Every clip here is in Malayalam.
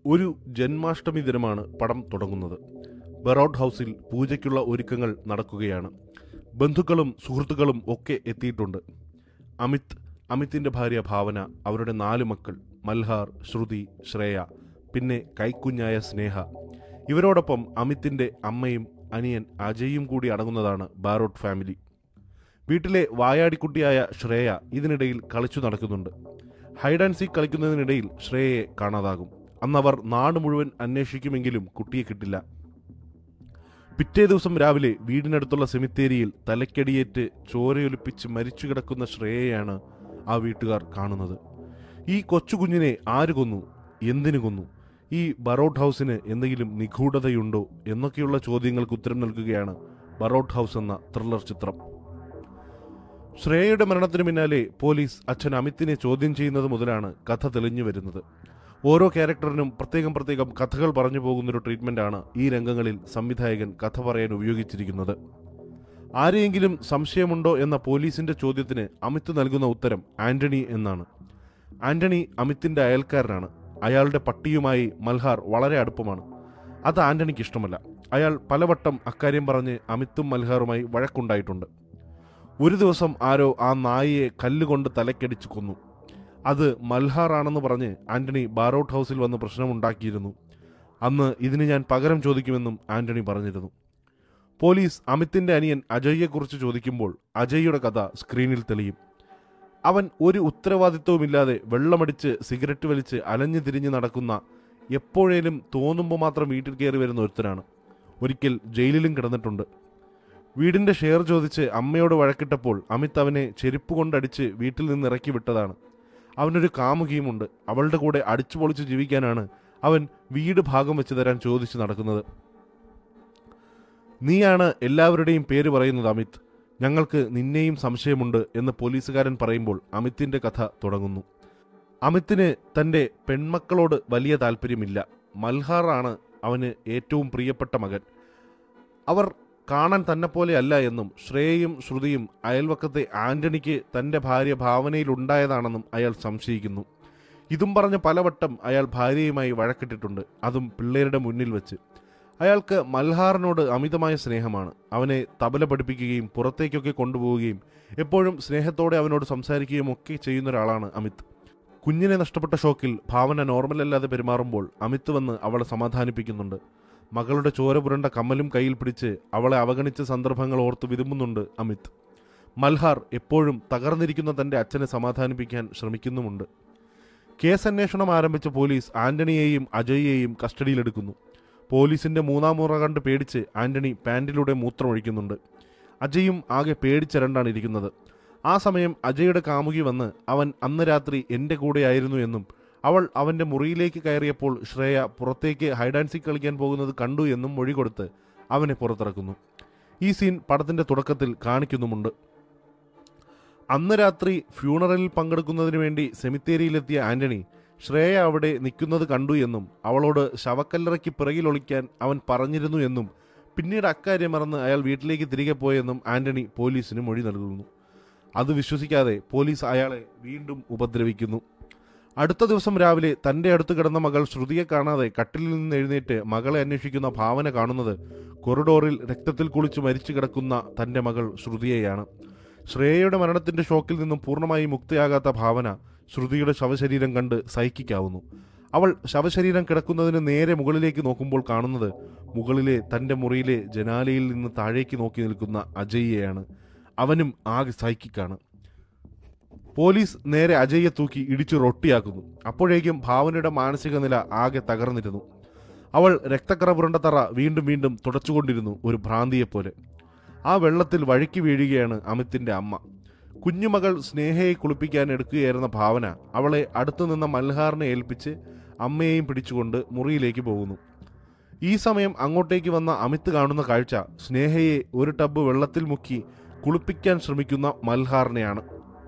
ഒരു ജന്മാഷ്ടമി ദിനമാണ് പടം തുടങ്ങുന്നത് ബെറൌട്ട് ഹൗസിൽ പൂജയ്ക്കുള്ള ഒരുക്കങ്ങൾ നടക്കുകയാണ് ബന്ധുക്കളും സുഹൃത്തുക്കളും ഒക്കെ എത്തിയിട്ടുണ്ട് അമിത് അമിതിൻ്റെ ഭാര്യ ഭാവന അവരുടെ നാല് മക്കൾ മൽഹാർ ശ്രുതി ശ്രേയ പിന്നെ കൈക്കുഞ്ഞായ സ്നേഹ ഇവരോടൊപ്പം അമിതിൻ്റെ അമ്മയും അനിയൻ അജയും കൂടി അടങ്ങുന്നതാണ് ബാറോട്ട് ഫാമിലി വീട്ടിലെ വായാടിക്കുട്ടിയായ ശ്രേയ ഇതിനിടയിൽ കളിച്ചു നടക്കുന്നുണ്ട് ഹൈഡ് ആൻഡ് സീക്ക് കളിക്കുന്നതിനിടയിൽ ശ്രേയയെ കാണാതാകും അന്നവർ നാട് മുഴുവൻ അന്വേഷിക്കുമെങ്കിലും കുട്ടിയെ കിട്ടില്ല പിറ്റേ ദിവസം രാവിലെ വീടിനടുത്തുള്ള സെമിത്തേരിയിൽ തലക്കടിയേറ്റ് ചോരയൊലിപ്പിച്ച് മരിച്ചു കിടക്കുന്ന ശ്രേയയാണ് ആ വീട്ടുകാർ കാണുന്നത് ഈ കൊച്ചു കുഞ്ഞിനെ ആര് കൊന്നു എന്തിനു കൊന്നു ഈ ബറോട്ട് ഹൗസിന് എന്തെങ്കിലും നിഗൂഢതയുണ്ടോ എന്നൊക്കെയുള്ള ചോദ്യങ്ങൾക്ക് ഉത്തരം നൽകുകയാണ് ബറോട്ട് ഹൗസ് എന്ന ത്രില്ലർ ചിത്രം ശ്രേയയുടെ മരണത്തിന് പിന്നാലെ പോലീസ് അച്ഛൻ അമിത്തിനെ ചോദ്യം ചെയ്യുന്നത് മുതലാണ് കഥ തെളിഞ്ഞു വരുന്നത് ഓരോ ക്യാരക്ടറിനും പ്രത്യേകം പ്രത്യേകം കഥകൾ പറഞ്ഞു പോകുന്നൊരു ട്രീറ്റ്മെന്റാണ് ഈ രംഗങ്ങളിൽ സംവിധായകൻ കഥ പറയാൻ ഉപയോഗിച്ചിരിക്കുന്നത് ആരെയെങ്കിലും സംശയമുണ്ടോ എന്ന പോലീസിന്റെ ചോദ്യത്തിന് അമിത് നൽകുന്ന ഉത്തരം ആന്റണി എന്നാണ് ആന്റണി അമിത്തിന്റെ അയൽക്കാരനാണ് അയാളുടെ പട്ടിയുമായി മൽഹാർ വളരെ അടുപ്പമാണ് അത് ആന്റണിക്ക് ഇഷ്ടമല്ല അയാൾ പലവട്ടം അക്കാര്യം പറഞ്ഞ് അമിത്തും മൽഹാറുമായി വഴക്കുണ്ടായിട്ടുണ്ട് ഒരു ദിവസം ആരോ ആ നായയെ കല്ലുകൊണ്ട് തലക്കടിച്ച് കൊന്നു അത് മൽഹാർ ആണെന്ന് പറഞ്ഞ് ആന്റണി ബാറോട്ട് ഹൗസിൽ വന്ന് പ്രശ്നമുണ്ടാക്കിയിരുന്നു അന്ന് ഇതിന് ഞാൻ പകരം ചോദിക്കുമെന്നും ആന്റണി പറഞ്ഞിരുന്നു പോലീസ് അമിത്തിന്റെ അനിയൻ അജയ്യെക്കുറിച്ച് ചോദിക്കുമ്പോൾ അജയ്യുടെ കഥ സ്ക്രീനിൽ തെളിയും അവൻ ഒരു ഉത്തരവാദിത്വവുമില്ലാതെ വെള്ളമടിച്ച് സിഗരറ്റ് വലിച്ച് അലഞ്ഞു തിരിഞ്ഞ് നടക്കുന്ന എപ്പോഴേലും തോന്നുമ്പോൾ മാത്രം വീട്ടിൽ കയറി വരുന്ന ഒരുത്തനാണ് ഒരിക്കൽ ജയിലിലും കിടന്നിട്ടുണ്ട് വീടിന്റെ ഷെയർ ചോദിച്ച് അമ്മയോട് വഴക്കിട്ടപ്പോൾ അമിത് അവനെ ചെരുപ്പ് കൊണ്ടടിച്ച് വീട്ടിൽ നിന്ന് ഇറക്കി വിട്ടതാണ് അവനൊരു കാമുകിയുമുണ്ട് അവളുടെ കൂടെ അടിച്ചു പൊളിച്ച് ജീവിക്കാനാണ് അവൻ വീട് ഭാഗം വെച്ച് തരാൻ ചോദിച്ചു നടക്കുന്നത് നീയാണ് എല്ലാവരുടെയും പേര് പറയുന്നത് അമിത് ഞങ്ങൾക്ക് നിന്നെയും സംശയമുണ്ട് എന്ന് പോലീസുകാരൻ പറയുമ്പോൾ അമിത്തിന്റെ കഥ തുടങ്ങുന്നു അമിത്തിന് തന്റെ പെൺമക്കളോട് വലിയ താല്പര്യമില്ല മൽഹാറാണ് അവന് ഏറ്റവും പ്രിയപ്പെട്ട മകൻ അവർ കാണാൻ തന്നെ പോലെ അല്ല എന്നും ശ്രേയയും ശ്രുതിയും അയൽവക്കത്തെ ആന്റണിക്ക് തന്റെ ഭാര്യ ഭാവനയിലുണ്ടായതാണെന്നും അയാൾ സംശയിക്കുന്നു ഇതും പറഞ്ഞ് പലവട്ടം അയാൾ ഭാര്യയുമായി വഴക്കിട്ടിട്ടുണ്ട് അതും പിള്ളേരുടെ മുന്നിൽ വെച്ച് അയാൾക്ക് മൽഹാറിനോട് അമിതമായ സ്നേഹമാണ് അവനെ തബല പഠിപ്പിക്കുകയും പുറത്തേക്കൊക്കെ കൊണ്ടുപോവുകയും എപ്പോഴും സ്നേഹത്തോടെ അവനോട് സംസാരിക്കുകയും ഒക്കെ ചെയ്യുന്ന ഒരാളാണ് അമിത് കുഞ്ഞിനെ നഷ്ടപ്പെട്ട ഷോക്കിൽ ഭാവന നോർമൽ അല്ലാതെ പെരുമാറുമ്പോൾ അമിത് വന്ന് അവളെ സമാധാനിപ്പിക്കുന്നുണ്ട് മകളുടെ ചോര പുരണ്ട കമ്മലും കയ്യിൽ പിടിച്ച് അവളെ അവഗണിച്ച സന്ദർഭങ്ങൾ ഓർത്ത് വിതുമ്പുന്നുണ്ട് അമിത് മൽഹാർ എപ്പോഴും തകർന്നിരിക്കുന്ന തന്റെ അച്ഛനെ സമാധാനിപ്പിക്കാൻ ശ്രമിക്കുന്നുമുണ്ട് കേസ് അന്വേഷണം ആരംഭിച്ച പോലീസ് ആന്റണിയെയും അജയ്യെയും കസ്റ്റഡിയിലെടുക്കുന്നു പോലീസിന്റെ മൂന്നാം മുറ കണ്ട് പേടിച്ച് ആന്റണി പാൻറിലൂടെ മൂത്രമൊഴിക്കുന്നുണ്ട് അജയും ആകെ പേടിച്ചരണ്ടാണ് ഇരിക്കുന്നത് ആ സമയം അജയുടെ കാമുകി വന്ന് അവൻ അന്ന് രാത്രി എൻ്റെ കൂടെയായിരുന്നു എന്നും അവൾ അവൻ്റെ മുറിയിലേക്ക് കയറിയപ്പോൾ ശ്രേയ പുറത്തേക്ക് ഹൈഡാൻസി കളിക്കാൻ പോകുന്നത് കണ്ടു എന്നും മൊഴി കൊടുത്ത് അവനെ പുറത്തിറക്കുന്നു ഈ സീൻ പടത്തിന്റെ തുടക്കത്തിൽ കാണിക്കുന്നുമുണ്ട് അന്ന് രാത്രി ഫ്യൂണറലിൽ പങ്കെടുക്കുന്നതിന് വേണ്ടി സെമിത്തേരിയിലെത്തിയ ആന്റണി ശ്രേയ അവിടെ നിൽക്കുന്നത് കണ്ടു എന്നും അവളോട് ശവക്കല്ലറയ്ക്ക് പിറകിൽ ഒളിക്കാൻ അവൻ പറഞ്ഞിരുന്നു എന്നും പിന്നീട് അക്കാര്യം മറന്ന് അയാൾ വീട്ടിലേക്ക് തിരികെ പോയെന്നും ആന്റണി പോലീസിന് മൊഴി നൽകുന്നു അത് വിശ്വസിക്കാതെ പോലീസ് അയാളെ വീണ്ടും ഉപദ്രവിക്കുന്നു അടുത്ത ദിവസം രാവിലെ തന്റെ അടുത്ത് കിടന്ന മകൾ ശ്രുതിയെ കാണാതെ കട്ടിലിൽ നിന്ന് എഴുന്നേറ്റ് മകളെ അന്വേഷിക്കുന്ന ഭാവന കാണുന്നത് കൊറിഡോറിൽ രക്തത്തിൽ കുളിച്ച് മരിച്ചു കിടക്കുന്ന തന്റെ മകൾ ശ്രുതിയെയാണ് ശ്രേയയുടെ മരണത്തിന്റെ ഷോക്കിൽ നിന്നും പൂർണ്ണമായി മുക്തിയാകാത്ത ഭാവന ശ്രുതിയുടെ ശവശരീരം കണ്ട് സഹിക്കാവുന്നു അവൾ ശവശരീരം കിടക്കുന്നതിന് നേരെ മുകളിലേക്ക് നോക്കുമ്പോൾ കാണുന്നത് മുകളിലെ തന്റെ മുറിയിലെ ജനാലയിൽ നിന്ന് താഴേക്ക് നോക്കി നിൽക്കുന്ന അജയ്യയാണ് അവനും ആകെ സൈക്കിക്കാണ് പോലീസ് നേരെ അജയ്യെ തൂക്കി ഇടിച്ചു റൊട്ടിയാക്കുന്നു അപ്പോഴേക്കും ഭാവനയുടെ മാനസിക നില ആകെ തകർന്നിരുന്നു അവൾ രക്തക്കറ പുരണ്ട തറ വീണ്ടും വീണ്ടും തുടച്ചുകൊണ്ടിരുന്നു ഒരു ഭ്രാന്തിയെപ്പോലെ ആ വെള്ളത്തിൽ വഴുക്കി വീഴുകയാണ് അമിത്തിന്റെ അമ്മ കുഞ്ഞുമകൾ സ്നേഹയെ കുളിപ്പിക്കാൻ എടുക്കുകയായിരുന്ന ഭാവന അവളെ അടുത്തു നിന്ന മൽഹാറിനെ ഏൽപ്പിച്ച് അമ്മയെയും പിടിച്ചുകൊണ്ട് മുറിയിലേക്ക് പോകുന്നു ഈ സമയം അങ്ങോട്ടേക്ക് വന്ന അമിത് കാണുന്ന കാഴ്ച സ്നേഹയെ ഒരു ടബ് വെള്ളത്തിൽ മുക്കി കുളിപ്പിക്കാൻ ശ്രമിക്കുന്ന മൽഹാറിനെയാണ്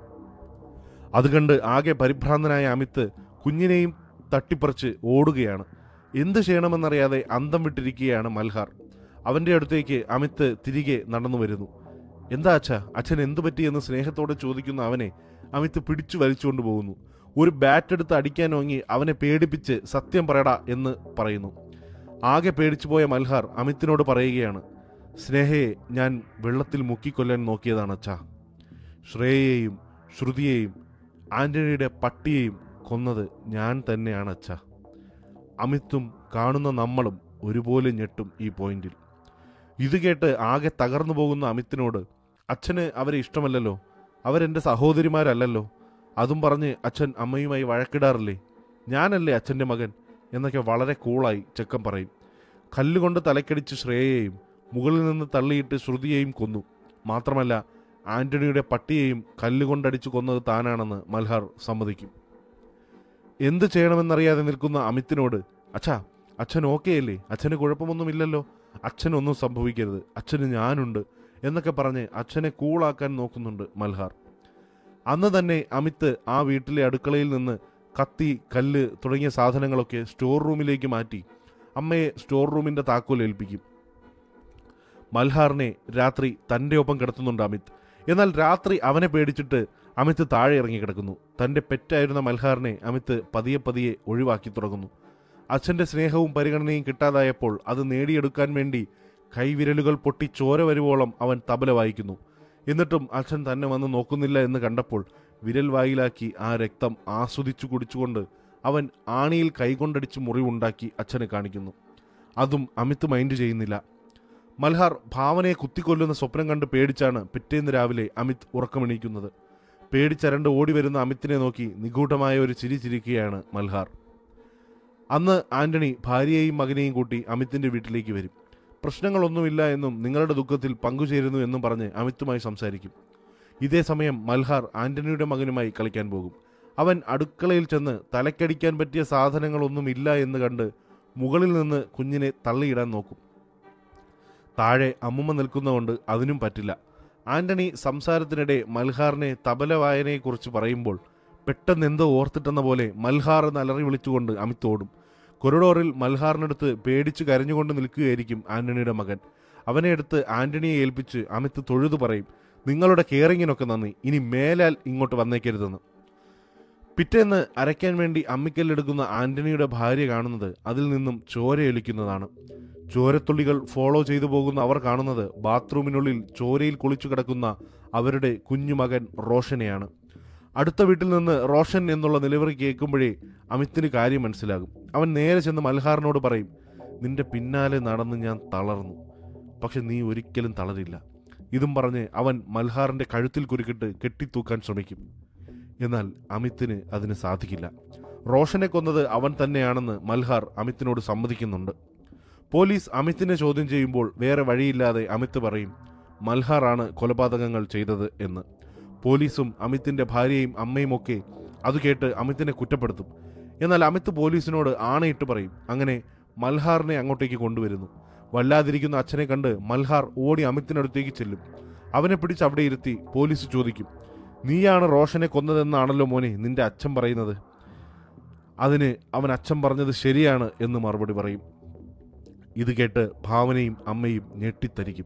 അത് കണ്ട് ആകെ പരിഭ്രാന്തനായ അമിത് കുഞ്ഞിനെയും തട്ടിപ്പറിച്ച് ഓടുകയാണ് എന്ത് ചെയ്യണമെന്നറിയാതെ അന്തം വിട്ടിരിക്കുകയാണ് മൽഹാർ അവന്റെ അടുത്തേക്ക് അമിത് തിരികെ നടന്നു വരുന്നു എന്താ അച്ഛ അച്ഛൻ എന്തു പറ്റിയെന്ന് സ്നേഹത്തോടെ ചോദിക്കുന്ന അവനെ അമിത് പിടിച്ചു വലിച്ചുകൊണ്ട് പോകുന്നു ഒരു ബാറ്റ് എടുത്ത് അടിക്കാൻ ഓങ്ങി അവനെ പേടിപ്പിച്ച് സത്യം പറയടാ എന്ന് പറയുന്നു ആകെ പേടിച്ചു പോയ മൽഹാർ അമിത്തിനോട് പറയുകയാണ് സ്നേഹയെ ഞാൻ വെള്ളത്തിൽ മുക്കിക്കൊല്ലാൻ നോക്കിയതാണ് അച്ഛാ ശ്രേയയെയും ശ്രുതിയെയും ആന്റണിയുടെ പട്ടിയെയും കൊന്നത് ഞാൻ തന്നെയാണ് അച്ഛാ അമിത്തും കാണുന്ന നമ്മളും ഒരുപോലെ ഞെട്ടും ഈ പോയിന്റിൽ ഇത് കേട്ട് ആകെ തകർന്നു പോകുന്ന അമിത്തിനോട് അച്ഛന് അവരെ ഇഷ്ടമല്ലല്ലോ അവരെൻ്റെ സഹോദരിമാരല്ലല്ലോ അതും പറഞ്ഞ് അച്ഛൻ അമ്മയുമായി വഴക്കിടാറില്ലേ ഞാനല്ലേ അച്ഛൻ്റെ മകൻ എന്നൊക്കെ വളരെ കൂളായി ചെക്കൻ പറയും കല്ലുകൊണ്ട് തലക്കടിച്ച് ശ്രേയയെയും മുകളിൽ നിന്ന് തള്ളിയിട്ട് ശ്രുതിയെയും കൊന്നു മാത്രമല്ല ആന്റണിയുടെ പട്ടിയെയും കല്ലുകൊണ്ടടിച്ചു കൊന്നത് താനാണെന്ന് മൽഹാർ സമ്മതിക്കും എന്ത് ചെയ്യണമെന്നറിയാതെ നിൽക്കുന്ന അമിത്തിനോട് അച്ഛാ അച്ഛൻ ഓക്കെ അല്ലേ അച്ഛന് കുഴപ്പമൊന്നുമില്ലല്ലോ അച്ഛനൊന്നും സംഭവിക്കരുത് അച്ഛന് ഞാനുണ്ട് എന്നൊക്കെ പറഞ്ഞ് അച്ഛനെ കൂളാക്കാൻ നോക്കുന്നുണ്ട് മൽഹാർ അന്ന് തന്നെ അമിത്ത് ആ വീട്ടിലെ അടുക്കളയിൽ നിന്ന് കത്തി കല്ല് തുടങ്ങിയ സാധനങ്ങളൊക്കെ സ്റ്റോർ റൂമിലേക്ക് മാറ്റി അമ്മയെ സ്റ്റോർ റൂമിന്റെ താക്കോൽ ഏൽപ്പിക്കും മൽഹാറിനെ രാത്രി തൻ്റെ ഒപ്പം കിടത്തുന്നുണ്ട് അമിത് എന്നാൽ രാത്രി അവനെ പേടിച്ചിട്ട് അമിത് താഴെ ഇറങ്ങി കിടക്കുന്നു തൻ്റെ പെറ്റായിരുന്ന മൽഹാറിനെ അമിത് പതിയെ പതിയെ ഒഴിവാക്കി തുടങ്ങുന്നു അച്ഛൻ്റെ സ്നേഹവും പരിഗണനയും കിട്ടാതായപ്പോൾ അത് നേടിയെടുക്കാൻ വേണ്ടി കൈവിരലുകൾ പൊട്ടി ചോര വരുവോളം അവൻ തബല വായിക്കുന്നു എന്നിട്ടും അച്ഛൻ തന്നെ വന്ന് നോക്കുന്നില്ല എന്ന് കണ്ടപ്പോൾ വിരൽ വായിലാക്കി ആ രക്തം ആസ്വദിച്ചു കുടിച്ചുകൊണ്ട് അവൻ ആണിയിൽ കൈകൊണ്ടടിച്ച് മുറിവുണ്ടാക്കി അച്ഛനെ കാണിക്കുന്നു അതും അമിത് മൈൻഡ് ചെയ്യുന്നില്ല മൽഹാർ ഭാവനയെ കുത്തിക്കൊല്ലുന്ന സ്വപ്നം കണ്ട് പേടിച്ചാണ് പിറ്റേന്ന് രാവിലെ അമിത് ഉറക്കമെണീക്കുന്നത് പേടിച്ചരണ്ട് ഓടി വരുന്ന അമിത്തിനെ നോക്കി നിഗൂഢമായ ഒരു ചിരി ചിരിക്കുകയാണ് മൽഹാർ അന്ന് ആന്റണി ഭാര്യയെയും മകനെയും കൂട്ടി അമിത്തിന്റെ വീട്ടിലേക്ക് വരും പ്രശ്നങ്ങളൊന്നുമില്ല എന്നും നിങ്ങളുടെ ദുഃഖത്തിൽ പങ്കുചേരുന്നു എന്നും പറഞ്ഞ് അമിത്തുമായി സംസാരിക്കും ഇതേ സമയം മൽഹാർ ആന്റണിയുടെ മകനുമായി കളിക്കാൻ പോകും അവൻ അടുക്കളയിൽ ചെന്ന് തലക്കടിക്കാൻ പറ്റിയ സാധനങ്ങളൊന്നുമില്ല എന്ന് കണ്ട് മുകളിൽ നിന്ന് കുഞ്ഞിനെ തള്ളിയിടാൻ നോക്കും താഴെ അമ്മുമ്മ നിൽക്കുന്നതുകൊണ്ട് അതിനും പറ്റില്ല ആന്റണി സംസാരത്തിനിടെ മൽഹാറിനെ തബല വായനയെക്കുറിച്ച് പറയുമ്പോൾ പെട്ടെന്ന് എന്തോ ഓർത്തിട്ടെന്ന പോലെ മൽഹാർ എന്ന് അലറി വിളിച്ചുകൊണ്ട് അമിത് ഓടും കൊറിഡോറിൽ മൽഹാറിനടുത്ത് പേടിച്ച് കരഞ്ഞുകൊണ്ട് നിൽക്കുകയായിരിക്കും ആന്റണിയുടെ മകൻ അവനെ എടുത്ത് ആന്റണിയെ ഏൽപ്പിച്ച് അമിത് തൊഴുതു പറയും നിങ്ങളുടെ കെയറിങ്ങിനൊക്കെ നന്ദി ഇനി മേലാൽ ഇങ്ങോട്ട് വന്നേക്കരുതെന്ന് പിറ്റേന്ന് അരയ്ക്കാൻ വേണ്ടി അമ്മിക്കല്ലെടുക്കുന്ന ആന്റണിയുടെ ഭാര്യ കാണുന്നത് അതിൽ നിന്നും ചോരയൊലിക്കുന്നതാണ് ചോരത്തുള്ളികൾ ഫോളോ ചെയ്തു പോകുന്ന അവർ കാണുന്നത് ബാത്റൂമിനുള്ളിൽ ചോരയിൽ കുളിച്ചു കിടക്കുന്ന അവരുടെ കുഞ്ഞുമകൻ റോഷനെയാണ് അടുത്ത വീട്ടിൽ നിന്ന് റോഷൻ എന്നുള്ള നിലവിളി കേൾക്കുമ്പോഴേ അമിത്തിന് കാര്യം മനസ്സിലാകും അവൻ നേരെ ചെന്ന് മൽഹാറിനോട് പറയും നിന്റെ പിന്നാലെ നടന്ന് ഞാൻ തളർന്നു പക്ഷെ നീ ഒരിക്കലും തളരില്ല ഇതും പറഞ്ഞ് അവൻ മൽഹാറിന്റെ കഴുത്തിൽ കുരുക്കിട്ട് കെട്ടിത്തൂക്കാൻ ശ്രമിക്കും എന്നാൽ അമിത്തിന് അതിന് സാധിക്കില്ല റോഷനെ കൊന്നത് അവൻ തന്നെയാണെന്ന് മൽഹാർ അമിത്തിനോട് സമ്മതിക്കുന്നുണ്ട് പോലീസ് അമിത്തിനെ ചോദ്യം ചെയ്യുമ്പോൾ വേറെ വഴിയില്ലാതെ അമിത് പറയും മൽഹാറാണ് കൊലപാതകങ്ങൾ ചെയ്തത് എന്ന് പോലീസും അമിത്തിന്റെ ഭാര്യയും അമ്മയും ഒക്കെ അത് കേട്ട് അമിത്തിനെ കുറ്റപ്പെടുത്തും എന്നാൽ അമിത് പോലീസിനോട് ആണയിട്ട് പറയും അങ്ങനെ മൽഹാറിനെ അങ്ങോട്ടേക്ക് കൊണ്ടുവരുന്നു വല്ലാതിരിക്കുന്ന അച്ഛനെ കണ്ട് മൽഹാർ ഓടി അമിത്തിനടുത്തേക്ക് ചെല്ലും അവനെ പിടിച്ച് അവിടെ ഇരുത്തി പോലീസ് ചോദിക്കും നീയാണ് റോഷനെ കൊന്നതെന്നാണല്ലോ മോനെ നിന്റെ അച്ഛൻ പറയുന്നത് അതിന് അവൻ അച്ഛൻ പറഞ്ഞത് ശരിയാണ് എന്ന് മറുപടി പറയും ഇത് കേട്ട് ഭാവനയും അമ്മയും ഞെട്ടിത്തരിക്കും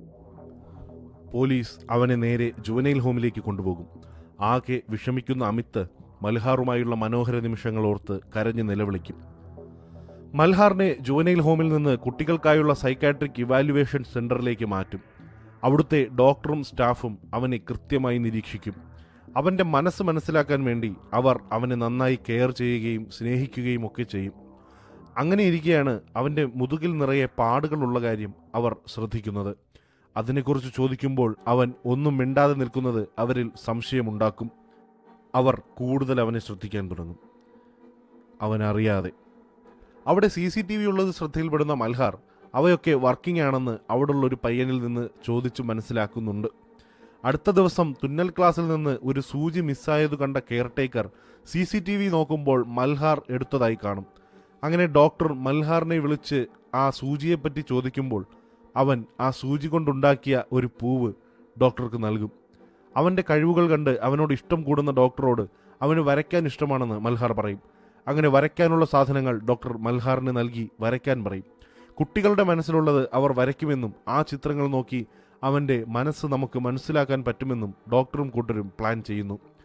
പോലീസ് അവനെ നേരെ ജുവനൈൽ ഹോമിലേക്ക് കൊണ്ടുപോകും ആകെ വിഷമിക്കുന്ന അമിത്ത് മൽഹാറുമായുള്ള മനോഹര നിമിഷങ്ങൾ ഓർത്ത് കരഞ്ഞ് നിലവിളിക്കും മൽഹാറിനെ ജുവനൈൽ ഹോമിൽ നിന്ന് കുട്ടികൾക്കായുള്ള സൈക്കാട്രിക് ഇവാലുവേഷൻ സെന്ററിലേക്ക് മാറ്റും അവിടുത്തെ ഡോക്ടറും സ്റ്റാഫും അവനെ കൃത്യമായി നിരീക്ഷിക്കും അവന്റെ മനസ്സ് മനസ്സിലാക്കാൻ വേണ്ടി അവർ അവനെ നന്നായി കെയർ ചെയ്യുകയും സ്നേഹിക്കുകയും ഒക്കെ ചെയ്യും അങ്ങനെ ഇരിക്കെയാണ് അവന്റെ മുതുകിൽ നിറയെ പാടുകളുള്ള കാര്യം അവർ ശ്രദ്ധിക്കുന്നത് അതിനെക്കുറിച്ച് ചോദിക്കുമ്പോൾ അവൻ ഒന്നും മിണ്ടാതെ നിൽക്കുന്നത് അവരിൽ സംശയമുണ്ടാക്കും അവർ കൂടുതൽ അവനെ ശ്രദ്ധിക്കാൻ തുടങ്ങും അവൻ അറിയാതെ അവിടെ സി സി ടി വി ഉള്ളത് ശ്രദ്ധയിൽപ്പെടുന്ന മൽഹാർ അവയൊക്കെ വർക്കിംഗ് ആണെന്ന് അവിടെയുള്ള ഒരു പയ്യനിൽ നിന്ന് ചോദിച്ചു മനസ്സിലാക്കുന്നുണ്ട് അടുത്ത ദിവസം തുന്നൽ ക്ലാസ്സിൽ നിന്ന് ഒരു സൂചി മിസ്സായത് കണ്ട caretaker C C T V നോക്കുമ്പോൾ മൽഹാർ എടുത്തതായി കാണും അങ്ങനെ ഡോക്ടർ മൽഹാറിനെ വിളിച്ച് ആ സൂചിയെപ്പറ്റി ചോദിക്കുമ്പോൾ അവൻ ആ സൂചി കൊണ്ടുണ്ടാക്കിയ ഒരു പൂവ് ഡോക്ടർക്ക് നൽകും അവൻ്റെ കഴിവുകൾ കണ്ട് അവനോട് ഇഷ്ടം കൂടുന്ന ഡോക്ടറോട് അവന് വരയ്ക്കാൻ ഇഷ്ടമാണെന്ന് മൽഹാർ പറയും അങ്ങനെ വരയ്ക്കാനുള്ള സാധനങ്ങൾ ഡോക്ടർ മൽഹാറിന് നൽകി വരയ്ക്കാൻ പറയും കുട്ടികളുടെ മനസ്സിലുള്ളത് അവർ വരയ്ക്കുമെന്നും ആ ചിത്രങ്ങൾ നോക്കി അവൻ്റെ മനസ്സ് നമുക്ക് മനസ്സിലാക്കാൻ പറ്റുമെന്നും ഡോക്ടറും കൂട്ടരും പ്ലാൻ ചെയ്യുന്നു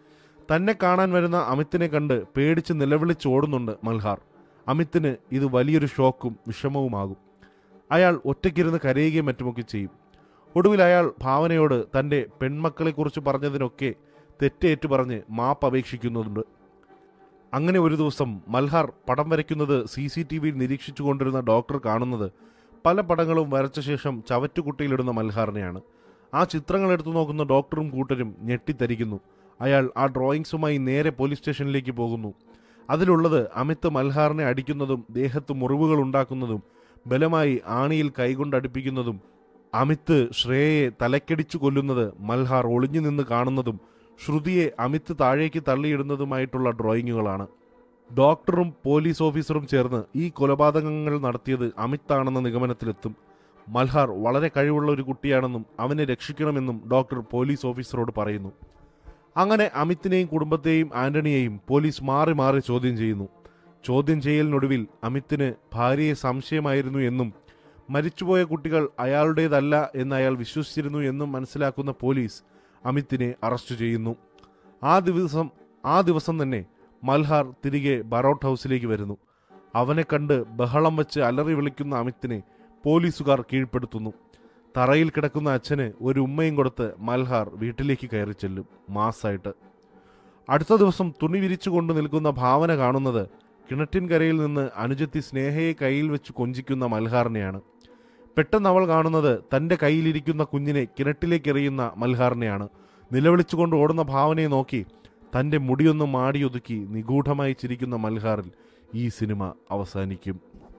തന്നെ കാണാൻ വരുന്ന അമിത്തിനെ കണ്ട് പേടിച്ച് നിലവിളിച്ചോടുന്നുണ്ട് മൽഹാർ അമിത്തിന് ഇത് വലിയൊരു ഷോക്കും വിഷമവുമാകും അയാൾ ഒറ്റയ്ക്കിരുന്ന് കരയുകയും മറ്റുമൊക്കെ ചെയ്യും ഒടുവിൽ അയാൾ ഭാവനയോട് തൻ്റെ പെൺമക്കളെക്കുറിച്ച് പറഞ്ഞതിനൊക്കെ തെറ്റേറ്റു പറഞ്ഞ് മാപ്പ് അപേക്ഷിക്കുന്നുണ്ട് അങ്ങനെ ഒരു ദിവസം മൽഹാർ പടം വരയ്ക്കുന്നത് സി സി ടി വിയിൽ നിരീക്ഷിച്ചു കൊണ്ടിരുന്ന ഡോക്ടർ കാണുന്നത് പല പടങ്ങളും വരച്ച ശേഷം ചവറ്റുകുട്ടിയിലിടുന്ന മൽഹാറിനെയാണ് ആ ചിത്രങ്ങൾ എടുത്തു നോക്കുന്ന ഡോക്ടറും കൂട്ടരും ഞെട്ടിത്തരിക്കുന്നു അയാൾ ആ ഡ്രോയിങ്സുമായി നേരെ പോലീസ് സ്റ്റേഷനിലേക്ക് പോകുന്നു അതിലുള്ളത് അമിത് മൽഹാറിനെ അടിക്കുന്നതും ദേഹത്ത് മുറിവുകൾ ഉണ്ടാക്കുന്നതും ബലമായി ആണിയിൽ കൈകൊണ്ട് അടുപ്പിക്കുന്നതും അമിത് ശ്രേയയെ തലക്കടിച്ചു കൊല്ലുന്നത് മൽഹാർ ഒളിഞ്ഞു നിന്ന് കാണുന്നതും ശ്രുതിയെ അമിത് താഴേക്ക് തള്ളിയിടുന്നതുമായിട്ടുള്ള ഡ്രോയിങ്ങുകളാണ് ഡോക്ടറും പോലീസ് ഓഫീസറും ചേർന്ന് ഈ കൊലപാതകങ്ങൾ നടത്തിയത് അമിത്താണെന്ന നിഗമനത്തിലെത്തും മൽഹാർ വളരെ കഴിവുള്ള ഒരു കുട്ടിയാണെന്നും അവനെ രക്ഷിക്കണമെന്നും ഡോക്ടർ പോലീസ് ഓഫീസറോട് പറയുന്നു അങ്ങനെ അമിത്തിനെയും കുടുംബത്തെയും ആന്റണിയെയും പോലീസ് മാറി മാറി ചോദ്യം ചെയ്യുന്നു ചോദ്യം ചെയ്യലിനൊടുവിൽ അമിത്തിന് ഭാര്യയെ സംശയമായിരുന്നു എന്നും മരിച്ചുപോയ കുട്ടികൾ അയാളുടേതല്ല എന്ന് അയാൾ വിശ്വസിച്ചിരുന്നു എന്നും മനസ്സിലാക്കുന്ന പോലീസ് അമിത്തിനെ അറസ്റ്റ് ചെയ്യുന്നു ആ ദിവസം ആ ദിവസം തന്നെ മൽഹാർ തിരികെ ബറോട്ട് ഹൗസിലേക്ക് വരുന്നു അവനെ കണ്ട് ബഹളം വെച്ച് അലറി വിളിക്കുന്ന അമിത്തിനെ പോലീസുകാർ കീഴ്പ്പെടുത്തുന്നു തറയിൽ കിടക്കുന്ന അച്ഛന് ഒരു ഉമ്മയും കൊടുത്ത് മൽഹാർ വീട്ടിലേക്ക് കയറി ചെല്ലും മാസായിട്ട് അടുത്ത ദിവസം തുണി വിരിച്ചുകൊണ്ട് നിൽക്കുന്ന ഭാവന കാണുന്നത് കിണറ്റിൻകരയിൽ നിന്ന് അനുജത്തി സ്നേഹയെ കയ്യിൽ വെച്ച് കൊഞ്ചിക്കുന്ന മൽഹാറിനെയാണ് പെട്ടെന്ന് അവൾ കാണുന്നത് തൻ്റെ കയ്യിലിരിക്കുന്ന കുഞ്ഞിനെ കിണറ്റിലേക്ക് എറിയുന്ന മൽഹാറിനെയാണ് നിലവിളിച്ചുകൊണ്ട് ഓടുന്ന ഭാവനയെ നോക്കി തൻ്റെ മുടിയൊന്ന് മാടിയൊതുക്കി നിഗൂഢമായി ചിരിക്കുന്ന മൽഹാറിൽ ഈ സിനിമ അവസാനിക്കും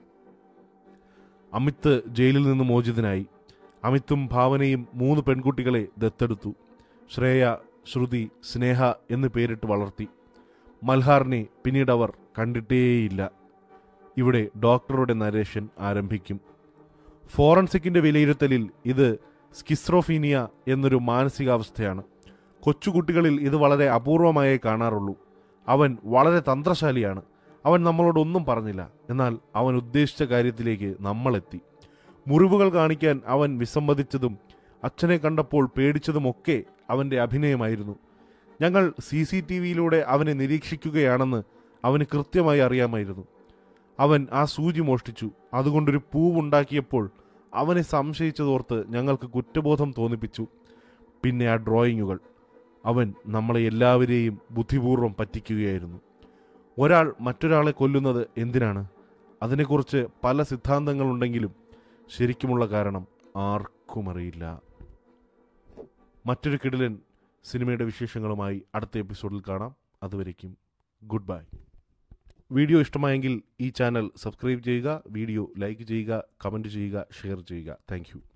അമിത് ജയിലിൽ നിന്ന് മോചിതനായി അമിത്തും ഭാവനയും മൂന്ന് പെൺകുട്ടികളെ ദത്തെടുത്തു ശ്രേയ ശ്രുതി സ്നേഹ എന്ന് പേരിട്ട് വളർത്തി മൽഹാറിനെ പിന്നീട് അവർ കണ്ടിട്ടേയില്ല ഇവിടെ ഡോക്ടറുടെ നരേഷൻ ആരംഭിക്കും ഫോറൻസിക്കിന്റെ വിലയിരുത്തലിൽ ഇത് സ്കിസ്ട്രോഫീനിയ എന്നൊരു മാനസികാവസ്ഥയാണ് കൊച്ചുകുട്ടികളിൽ ഇത് വളരെ അപൂർവമായേ കാണാറുള്ളൂ അവൻ വളരെ തന്ത്രശാലിയാണ് അവൻ നമ്മളോടൊന്നും പറഞ്ഞില്ല എന്നാൽ അവൻ ഉദ്ദേശിച്ച കാര്യത്തിലേക്ക് നമ്മളെത്തി മുറിവുകൾ കാണിക്കാൻ അവൻ വിസമ്മതിച്ചതും അച്ഛനെ കണ്ടപ്പോൾ പേടിച്ചതുമൊക്കെ അവൻ്റെ അഭിനയമായിരുന്നു ഞങ്ങൾ സി സി ടി വിയിലൂടെ അവനെ നിരീക്ഷിക്കുകയാണെന്ന് അവന് കൃത്യമായി അറിയാമായിരുന്നു അവൻ ആ സൂചി മോഷ്ടിച്ചു അതുകൊണ്ടൊരു പൂവുണ്ടാക്കിയപ്പോൾ അവനെ സംശയിച്ചതോർത്ത് ഞങ്ങൾക്ക് കുറ്റബോധം തോന്നിപ്പിച്ചു പിന്നെ ആ ഡ്രോയിങ്ങുകൾ അവൻ നമ്മളെ എല്ലാവരെയും ബുദ്ധിപൂർവ്വം പറ്റിക്കുകയായിരുന്നു ഒരാൾ മറ്റൊരാളെ കൊല്ലുന്നത് എന്തിനാണ് അതിനെക്കുറിച്ച് പല സിദ്ധാന്തങ്ങളുണ്ടെങ്കിലും ശരിക്കുമുള്ള കാരണം ആർക്കും അറിയില്ല മറ്റൊരു കിടിലൻ സിനിമയുടെ വിശേഷങ്ങളുമായി അടുത്ത എപ്പിസോഡിൽ കാണാം അതുവരയ്ക്കും ഗുഡ് ബൈ വീഡിയോ ഇഷ്ടമായെങ്കിൽ ഈ ചാനൽ സബ്സ്ക്രൈബ് ചെയ്യുക വീഡിയോ ലൈക്ക് ചെയ്യുക കമൻറ്റ് ചെയ്യുക ഷെയർ ചെയ്യുക താങ്ക്